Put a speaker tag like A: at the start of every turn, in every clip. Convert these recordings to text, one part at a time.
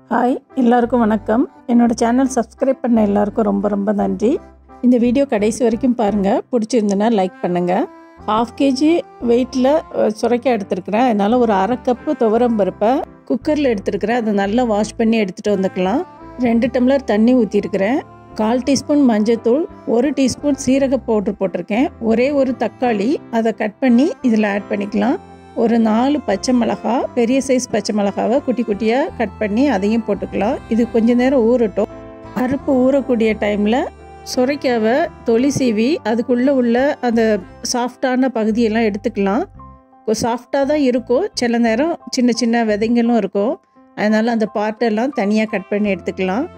A: hi எல்லாருக்கும் வணக்கம் என்னோட சேனல் சப்ஸ்கிரைப் பண்ண எல்லாருக்கும் ரொம்ப ரொம்ப நன்றி இந்த வீடியோ கடைசி வரைக்கும் பாருங்கள் பிடிச்சிருந்துன்னா லைக் பண்ணுங்கள் ஹாஃப் கேஜி வெயிட்டில் சுரைக்காய் எடுத்துருக்கிறேன் அதனால் ஒரு அரை கப்பு துவரம் பருப்பை குக்கரில் எடுத்துருக்கிறேன் அதை நல்லா வாஷ் பண்ணி எடுத்துகிட்டு வந்துக்கலாம் ரெண்டு டம்ளர் தண்ணி ஊற்றிருக்கிறேன் கால் டீஸ்பூன் மஞ்சத்தூள் ஒரு டீஸ்பூன் சீரக பவுட்ரு போட்டிருக்கேன் ஒரே ஒரு தக்காளி அதை கட் பண்ணி இதில் ஆட் பண்ணிக்கலாம் ஒரு நாலு பச்சை மிளகா பெரிய சைஸ் பச்சை மிளகாவை குட்டி குட்டியாக கட் பண்ணி அதையும் போட்டுக்கலாம் இது கொஞ்ச நேரம் ஊறட்டும் பருப்பு ஊறக்கூடிய டைமில் சுரைக்காவை தொளி சீவி அதுக்குள்ளே உள்ள அந்த சாஃப்டான பகுதியெல்லாம் எடுத்துக்கலாம் சாஃப்டாக தான் இருக்கும் சில நேரம் சின்ன சின்ன விதைங்களும் இருக்கும் அதனால் அந்த பார்ட்டெல்லாம் தனியாக கட் பண்ணி எடுத்துக்கலாம்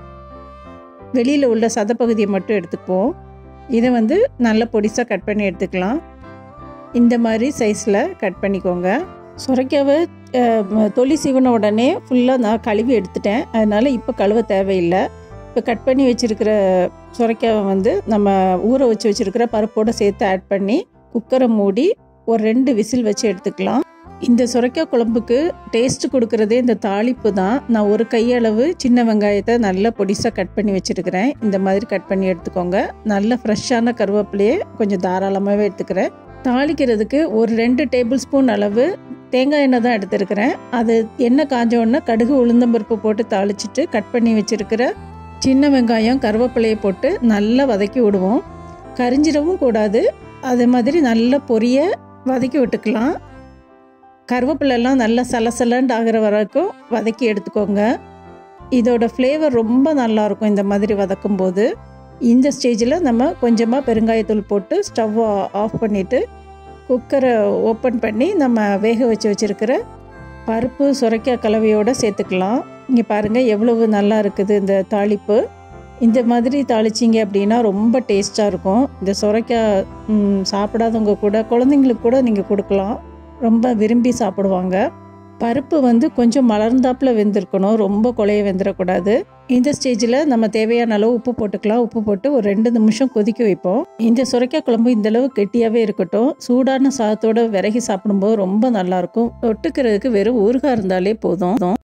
A: வெளியில் உள்ள சதப்பகுதியை மட்டும் எடுத்துக்குவோம் இதை வந்து நல்ல பொடிசாக கட் பண்ணி எடுத்துக்கலாம் இந்த மாதிரி சைஸில் கட் பண்ணிக்கோங்க சுரைக்காவை தொளி சீவன உடனே ஃபுல்லாக நான் கழுவி எடுத்துட்டேன் அதனால் இப்போ கழுவ தேவையில்லை இப்போ கட் பண்ணி வச்சுருக்கிற சுரைக்காவை வந்து நம்ம ஊற வச்சு வச்சுருக்கிற பருப்போடு சேர்த்து ஆட் பண்ணி குக்கரை மூடி ஒரு ரெண்டு விசில் வச்சு எடுத்துக்கலாம் இந்த சுரைக்காய் குழம்புக்கு டேஸ்ட் கொடுக்குறதே இந்த தாளிப்பு தான் நான் ஒரு கையளவு சின்ன வெங்காயத்தை நல்லா பொடிசாக கட் பண்ணி வச்சுருக்கிறேன் இந்த மாதிரி கட் பண்ணி எடுத்துக்கோங்க நல்ல ஃப்ரெஷ்ஷான கருவேப்பிலையே கொஞ்சம் தாராளமாகவே எடுத்துக்கிறேன் தாளிக்கிறதுக்கு ஒரு ரெண்டு டேபிள் ஸ்பூன் அளவு தேங்காய் எண்ணெய் தான் எடுத்துருக்கிறேன் அது எண்ணெய் காஞ்சோடனே கடுகு உளுந்தம்பருப்பு போட்டு தாளிச்சிட்டு கட் பண்ணி வச்சுருக்கிற சின்ன வெங்காயம் கருவேப்பிலையை போட்டு நல்லா வதக்கி விடுவோம் கரிஞ்சிடவும் கூடாது அதே மாதிரி நல்ல பொரிய வதக்கி விட்டுக்கலாம் கருவேப்பிலெல்லாம் நல்லா சலசலண்டு ஆகிற வரைக்கும் வதக்கி எடுத்துக்கோங்க இதோட ஃப்ளேவர் ரொம்ப நல்லாயிருக்கும் இந்த மாதிரி வதக்கும் போது இந்த ஸ்டேஜில் நம்ம கொஞ்சமாக பெருங்காயத்தூள் போட்டு ஸ்டவ் ஆஃப் பண்ணிவிட்டு குக்கரை ஓப்பன் பண்ணி நம்ம வேக வச்சு வச்சுருக்கிற பருப்பு சுரைக்காய் கலவையோடு சேர்த்துக்கலாம் இங்கே பாருங்கள் எவ்வளவு நல்லா இருக்குது இந்த தாளிப்பு இந்த மாதிரி தாளிச்சிங்க அப்படின்னா ரொம்ப டேஸ்ட்டாக இருக்கும் இந்த சுரைக்காய் சாப்பிடாதவங்க கூட குழந்தைங்களுக்கு கூட நீங்கள் கொடுக்கலாம் ரொம்ப விரும்பி சாப்பிடுவாங்க பருப்பு வந்து கொஞ்சம் மலர்ந்தாப்பில் வெந்திருக்கணும் ரொம்ப குழைய வெந்துடக்கூடாது இந்த ஸ்டேஜில் நம்ம தேவையான அளவு உப்பு போட்டுக்கலாம் உப்பு போட்டு ஒரு ரெண்டு நிமிஷம் கொதிக்க வைப்போம் இந்த சுரைக்காய் குழம்பு இந்த அளவு கெட்டியாகவே இருக்கட்டும் சூடான சாதத்தோட விறகி சாப்பிடும்போது ரொம்ப நல்லாயிருக்கும் தொட்டுக்கிறதுக்கு வெறும் ஊறுகாய் இருந்தாலே போதும்